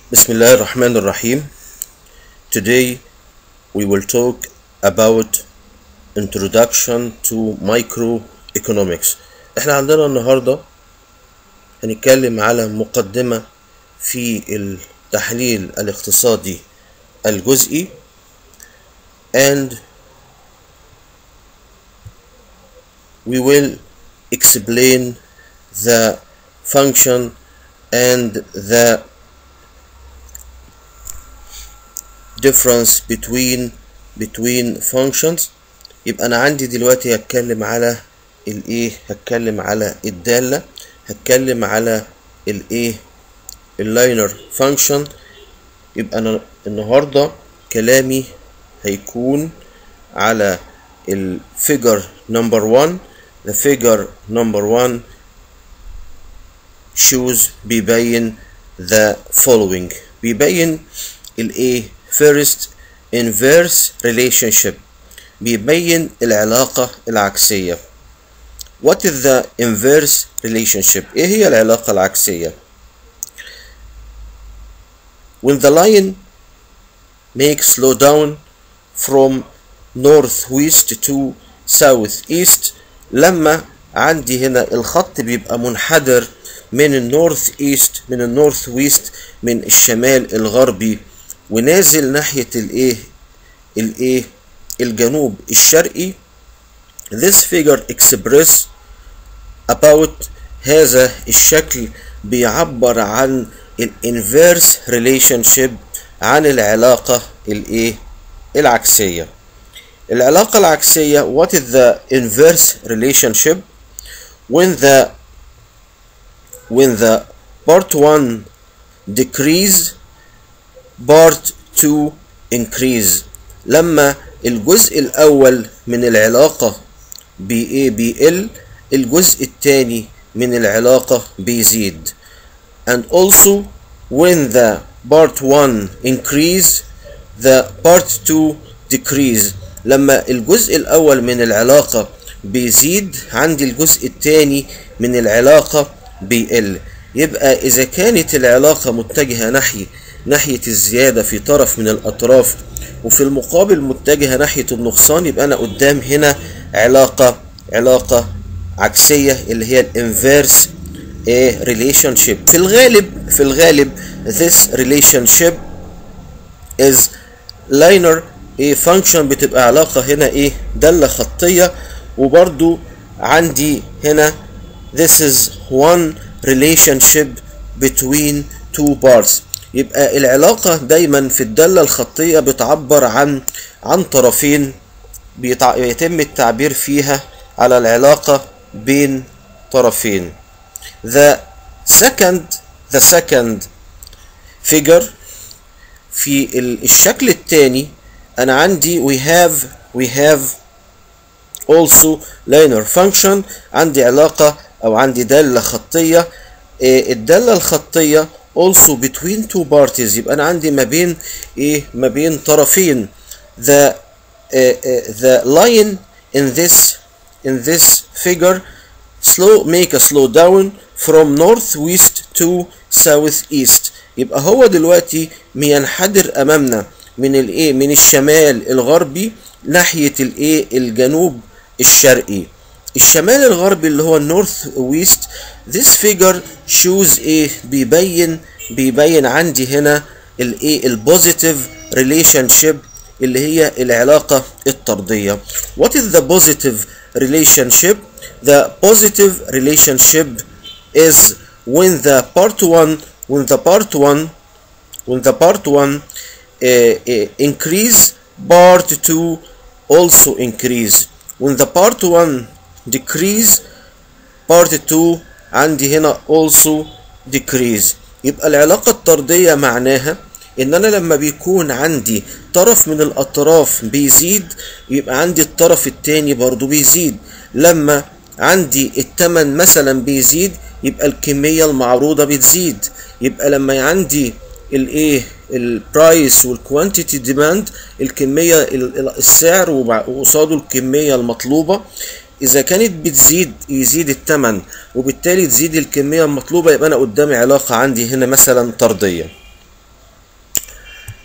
Bismillah ar-Rahman ar-Rahim. Today we will talk about introduction to microeconomics. احنا عندنا النهارده هنتكلم على مقدمة في التحليل الاقتصادي الجزئي and we will explain the function and the difference between between functions يبقى انا عندي دلوقتي هتكلم على الايه هتكلم على الدالة هتكلم على الايه اللاينر فانكشن يبقى انا النهارده كلامي هيكون على الفيجر نمبر 1 the figure number 1 shows بيبين the following بيبين الايه first inverse relationship بيبين العلاقة العكسية what is the inverse relationship ايه هي العلاقة العكسية when the line makes slow down from northwest to southeast لما عندي هنا الخط بيبقى منحدر من النورث ايست من النورث ويست من الشمال الغربي ونازل ناحية الايه الايه الجنوب الشرقي this figure express about هذا الشكل بيعبر عن الانفيرس relationship عن العلاقة الايه العكسية العلاقة العكسية what is the inverse relationship when the when the part 1 decrease part 2 increase لما الجزء الأول من العلاقة بإيه بيقل الجزء الثاني من العلاقة بيزيد and also when the part 1 increase the part 2 decrease لما الجزء الأول من العلاقة بيزيد عندي الجزء الثاني من العلاقة بيقل يبقى إذا كانت العلاقة متجهة ناحية ناحية الزيادة في طرف من الأطراف وفي المقابل متجهة ناحية النقصان يبقى أنا قدام هنا علاقة علاقة عكسية اللي هي الانفيرس relationship في الغالب في الغالب this relationship is linear ايه function بتبقى علاقة هنا ايه دالة خطية وبرضو عندي هنا this is one relationship between two parts يبقى العلاقة دايما في الدالة الخطية بتعبر عن عن طرفين بيتم التعبير فيها على العلاقة بين طرفين the second the second figure في الشكل الثاني انا عندي we have we have also linear function عندي علاقة او عندي دالة خطية الدالة الخطية also between two parties يبقى انا عندي ما بين ايه ما بين طرفين the uh, uh, the line in this in this figure slow make a slow down from northwest to southeast يبقى هو دلوقتي بينحدر امامنا من الايه من الشمال الغربي ناحيه الايه الجنوب الشرقي الشمال الغربي اللي هو النورث ويست this figure shows ايه بيبين بيبين عندي هنا الايه البوزيتيف ريليشن شيب اللي هي العلاقه الطرديه what is the positive relationship the positive relationship is when the part 1 when the part 1 when the part 1 Uh, uh, increase part 2 also increase when the part 1 decrease part 2 عندي هنا also decrease يبقى العلاقة الطردية معناها ان انا لما بيكون عندي طرف من الاطراف بيزيد يبقى عندي الطرف التاني برضو بيزيد لما عندي التمن مثلا بيزيد يبقى الكمية المعروضة بتزيد يبقى لما عندي الايه البرايس والكوانتيتي ديماند الكميه السعر وقصاده الكميه المطلوبه اذا كانت بتزيد يزيد الثمن وبالتالي تزيد الكميه المطلوبه يبقى انا قدامي علاقه عندي هنا مثلا طرديه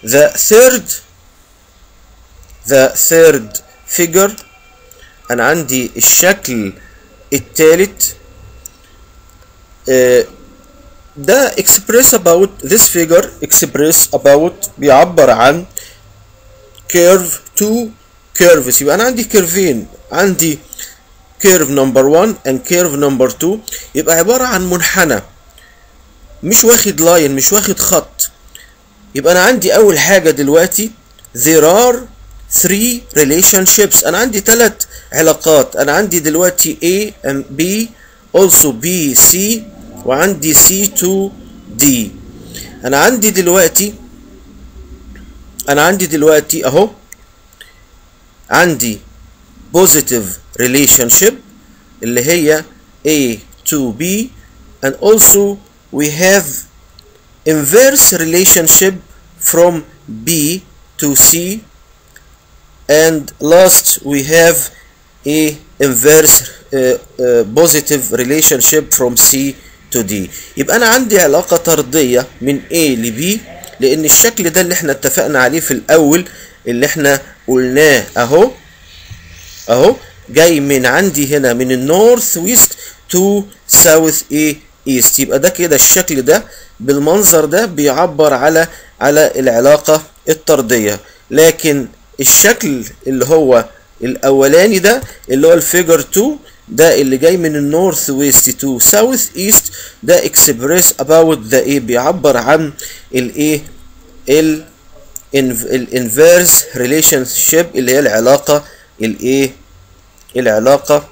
the third the third figure انا عندي الشكل الثالث ده express about this figure express about بيعبر عن curve two curves يبقى انا عندي كيرفين عندي curve number 1 and curve number 2 يبقى عبارة عن منحنى مش واخد لاين مش واخد خط يبقى انا عندي اول حاجة دلوقتي there are three relationships انا عندي ثلاث علاقات انا عندي دلوقتي A and B also B C وعندي C to D انا عندي دلوقتي انا عندي دلوقتي اهو عندي positive relationship اللي هي A to B and also we have inverse relationship from B to C and last we have a inverse uh, uh, positive relationship from C to D يبقى أنا عندي علاقة طردية من A ل B لأن الشكل ده اللي احنا اتفقنا عليه في الأول اللي احنا قلناه أهو أهو جاي من عندي هنا من النورث ويست تو ساوث ايه ايست يبقى ده كده الشكل ده بالمنظر ده بيعبر على على العلاقة الطردية لكن الشكل اللي هو الاولاني ده اللي هو الفيجر 2 ده اللي جاي من النورث ويست تو ساوث ايست ده اكسبريس اباوت ذا ايه بيعبر عن الايه ال الانفيرس ريليشن شيب اللي هي العلاقه الايه العلاقه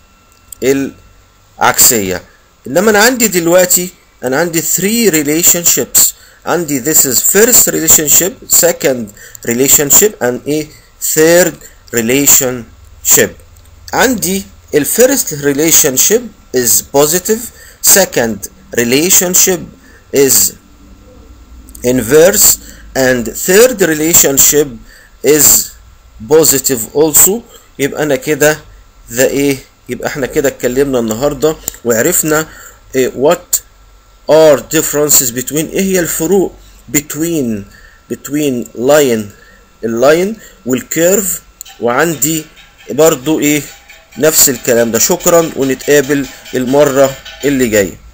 العكسيه انما انا عندي دلوقتي انا عندي 3 relationships عندي this is first relationship second relationship and a third relationship عندي ال first relationship is positive second relationship is inverse and third relationship is positive also يبقى انا كده the ايه يبقى احنا كده اتكلمنا النهارده وعرفنا إيه what are differences between ايه هي الفروق between between line اللاين والكيرف وعندي برضو ايه نفس الكلام ده شكرا ونتقابل المرة اللي جايه